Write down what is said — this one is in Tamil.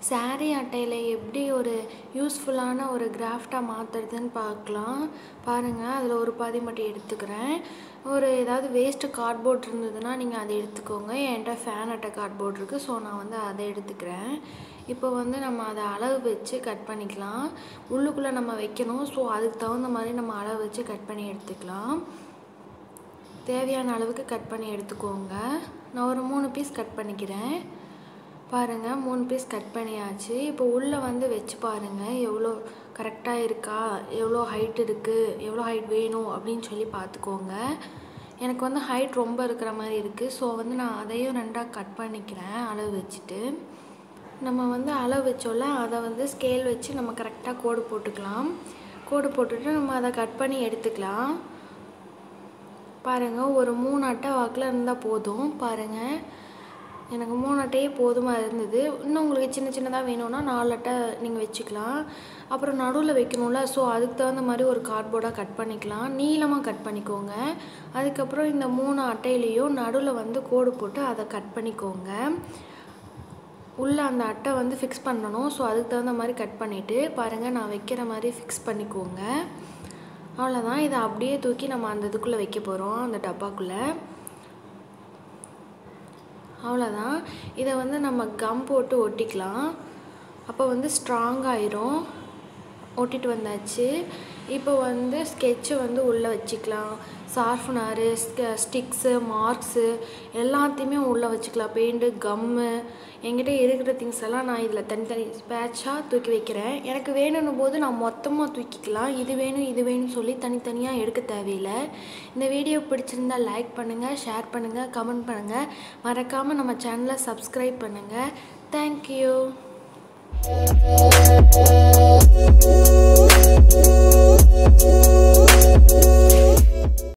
saree அட்டையில் எப்படி ஒரு யூஸ்ஃபுல்லான ஒரு கிராஃப்டாக மாற்றுறதுன்னு பார்க்கலாம் பாருங்கள் அதில் ஒரு பாதி மட்டும் எடுத்துக்கிறேன் ஒரு ஏதாவது வேஸ்ட்டு கார்ட்போர்ட் இருந்ததுன்னா நீங்கள் அதை எடுத்துக்கோங்க என்கிட்ட ஃபேன் அட்டை கார்ட்போர்ட் இருக்குது ஸோ நான் வந்து அதை எடுத்துக்கிறேன் இப்போ வந்து நம்ம அதை அளவு வச்சு கட் பண்ணிக்கலாம் உள்ளுக்குள்ளே நம்ம வைக்கணும் ஸோ அதுக்கு தகுந்த மாதிரி நம்ம அளவு வச்சு கட் பண்ணி எடுத்துக்கலாம் தேவையான அளவுக்கு கட் பண்ணி எடுத்துக்கோங்க நான் ஒரு மூணு பீஸ் கட் பண்ணிக்கிறேன் பாருங்கள் மூணு பீஸ் கட் பண்ணியாச்சு இப்போ உள்ளே வந்து வச்சு பாருங்கள் எவ்வளோ கரெக்டாக இருக்கா எவ்வளோ ஹைட் இருக்குது எவ்வளோ ஹைட் வேணும் அப்படின்னு சொல்லி பார்த்துக்கோங்க எனக்கு வந்து ஹைட் ரொம்ப இருக்கிற மாதிரி இருக்குது ஸோ வந்து நான் அதையும் ரெண்டாக கட் பண்ணிக்கிறேன் அளவு வச்சுட்டு நம்ம வந்து அளவு வச்சோல்ல அதை வந்து ஸ்கேல் வச்சு நம்ம கரெக்டாக கோடு போட்டுக்கலாம் கோடு போட்டுட்டு நம்ம அதை கட் பண்ணி எடுத்துக்கலாம் பாருங்கள் ஒரு மூணு அட்டை வாக்கில் இருந்தால் போதும் பாருங்கள் எனக்கு மூணு அட்டையே போதுமாக இருந்தது இன்னும் உங்களுக்கு சின்ன சின்னதாக வேணும்னா நாலு அட்டை நீங்கள் வச்சுக்கலாம் அப்புறம் நடுவில் வைக்கணும்ல ஸோ அதுக்கு தகுந்த மாதிரி ஒரு கார்ட்போர்டாக கட் பண்ணிக்கலாம் நீளமாக கட் பண்ணிக்கோங்க அதுக்கப்புறம் இந்த மூணு அட்டையிலையும் நடுவில் வந்து கோடு போட்டு அதை கட் பண்ணிக்கோங்க உள்ளே அந்த அட்டை வந்து ஃபிக்ஸ் பண்ணணும் ஸோ அதுக்கு தகுந்த மாதிரி கட் பண்ணிவிட்டு பாருங்கள் நான் வைக்கிற மாதிரி ஃபிக்ஸ் பண்ணிக்கோங்க அவ்வளோதான் இதை அப்படியே தூக்கி நம்ம அந்த இதுக்குள்ளே வைக்க போகிறோம் அந்த டப்பாக்குள்ளே அவ்வளோதான் இதை வந்து நம்ம கம் போட்டு ஒட்டிக்கலாம் அப்போ வந்து ஸ்ட்ராங் ஆயிரும் ஒட்டிட்டு வந்தாச்சு இப்போ வந்து ஸ்கெட்சை வந்து உள்ளே வச்சுக்கலாம் சார்ஃப்னரு ஸ்டிக்ஸு மார்க்ஸு எல்லாத்தையுமே உள்ளே வச்சுக்கலாம் பெயிண்ட்டு கம்மு என்கிட்ட இருக்கிற திங்ஸ் எல்லாம் நான் இதில் தனித்தனி பேட்சாக தூக்கி வைக்கிறேன் எனக்கு வேணும்னும் போது நான் மொத்தமாக தூக்கிக்கலாம் இது வேணும் இது வேணும்னு சொல்லி தனித்தனியாக எடுக்க தேவையில்லை இந்த வீடியோ பிடிச்சிருந்தா லைக் பண்ணுங்கள் ஷேர் பண்ணுங்கள் கமெண்ட் பண்ணுங்கள் மறக்காமல் நம்ம சேனலை சப்ஸ்கிரைப் பண்ணுங்கள் தேங்க்யூ